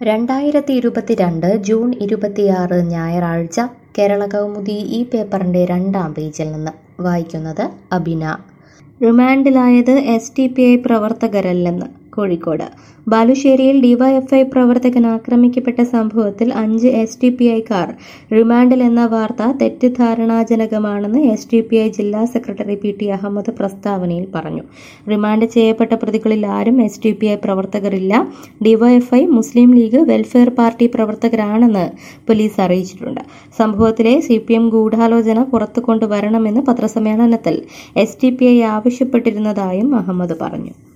രണ്ടായിരത്തി ഇരുപത്തിരണ്ട് ജൂൺ ഇരുപത്തിയാറ് ഞായറാഴ്ച കേരള കൗമുദി ഈ പേപ്പറിൻ്റെ രണ്ടാം പേജിൽ നിന്ന് വായിക്കുന്നത് അബിന റിമാൻഡിലായത് എസ് ടി പി ഐ പ്രവർത്തകരല്ലെന്ന് കോഴിക്കോട് ബാലുശ്ശേരിയിൽ ഡിവൈഎഫ്ഐ പ്രവർത്തകൻ ആക്രമിക്കപ്പെട്ട സംഭവത്തിൽ അഞ്ച് എസ് ടി പി ഐക്കാർ റിമാൻഡിൽ എന്ന വാർത്ത തെറ്റിദ്ധാരണാജനകമാണെന്ന് എസ് ടി പി ഐ ജില്ലാ സെക്രട്ടറി പി ടി അഹമ്മദ് പ്രസ്താവനയിൽ പറഞ്ഞു റിമാൻഡ് ചെയ്യപ്പെട്ട പ്രതികളിൽ ആരും എസ് ടി പി ഐ പ്രവർത്തകരില്ല ഡിവൈഎഫ്ഐ മുസ്ലിം ലീഗ് വെൽഫെയർ പാർട്ടി പ്രവർത്തകരാണെന്ന് പോലീസ് അറിയിച്ചിട്ടുണ്ട് സംഭവത്തിലെ സി പി എം ഗൂഢാലോചന പുറത്തു കൊണ്ടുവരണമെന്ന് പത്രസമ്മേളനത്തിൽ എസ് ടി പി ഐ ആവശ്യപ്പെട്ടിരുന്നതായും അഹമ്മദ് പറഞ്ഞു